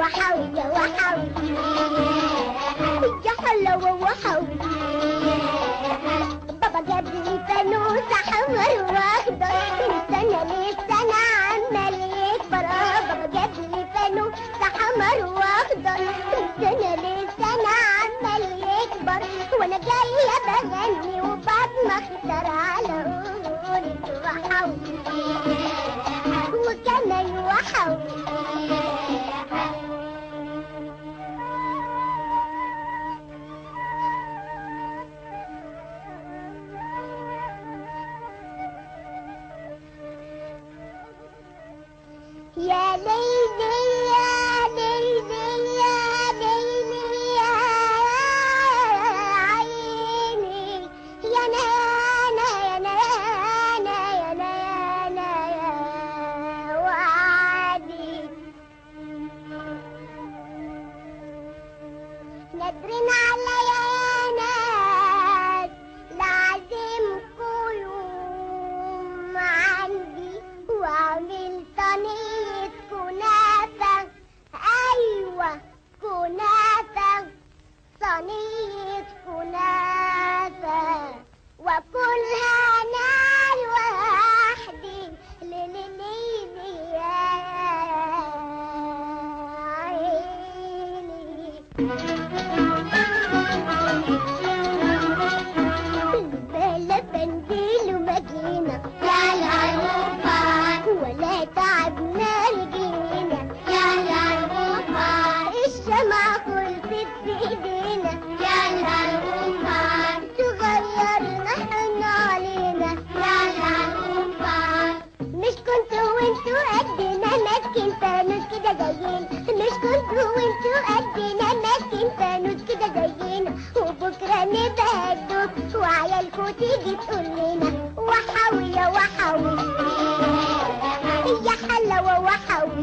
وحوي وحوي يا حلوة وحوي بابا جاب لي فانوس احمر واخضر من سنة لسنة عمال يكبر آه، بابا جاب لي فانوس احمر واخضر من سنة لسنة عمال يكبر وانا جاية بغني وبعد ما اختار على قولة وحوي وكمان وحوي يا ليلي يا ليلي يا ليلي يا عيني يا نانا يا نانا يا نانا يا وعدي نادرين على يا ناس لازمكوا يوم عندي واعمل صينية كنافة أيوة كنافة صينية كنافة وكلها نار وحدي ليلي ليلي يا عيني بلا بنزل ومدينة يا العروبة ولا تعبنا رجلينا يا العروبة الشمعة خلصت في ايدينا يا العروبة تغيرنا احنا علينا يا العروبة مش كنتوا وانتوا قدنا ماسكين فانوس كده جايين مش كنتوا وانتوا قدنا ماسكين فانوس كده جايين وبكره نبهدوك وعيالكوا تيجي تقول لنا وحاوي يا وحاوي يا حلاوة وحاوي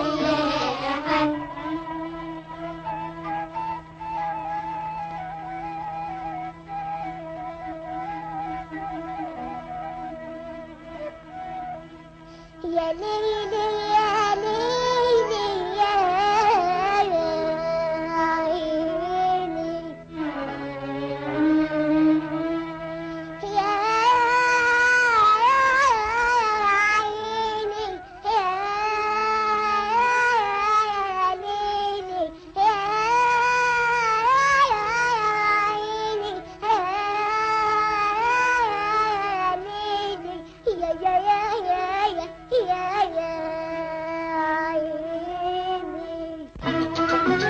يا ليلي يا ليلي يا عيني يا عيني يا ليلي يا عيني يا ليلي يا يا يا يا يا يا يا عيني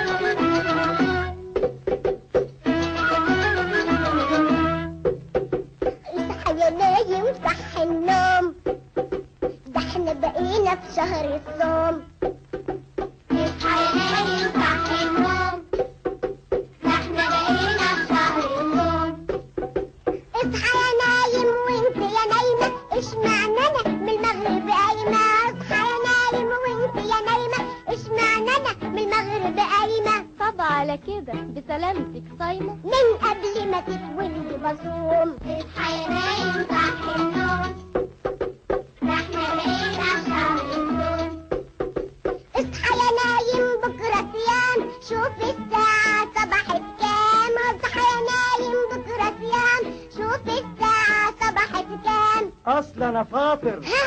اصحى يا نايم صح النوم ده احنا بقينا في شهر الصوم اصحى يا نايم صح النوم ده احنا بقينا في شهر الصوم اصحى يا نايم وانت يا نايمة اشمعنى انا من المغرب قايمة اصحى يا نايم وانت يا نايمة اشمعنى انا من المغرب قايمة طب على كده بسلامتك صايمة من قبل ما تتولد بصوم اصحى يا نايم صح النوم ده احنا بقينا في شهر الصوم اصحى يا نايم بكرة صيام شوف الساعة صبحت كام اصحى يا نايم بكرة صيام شوف الساعة صبحت كام اصل انا فاطر ها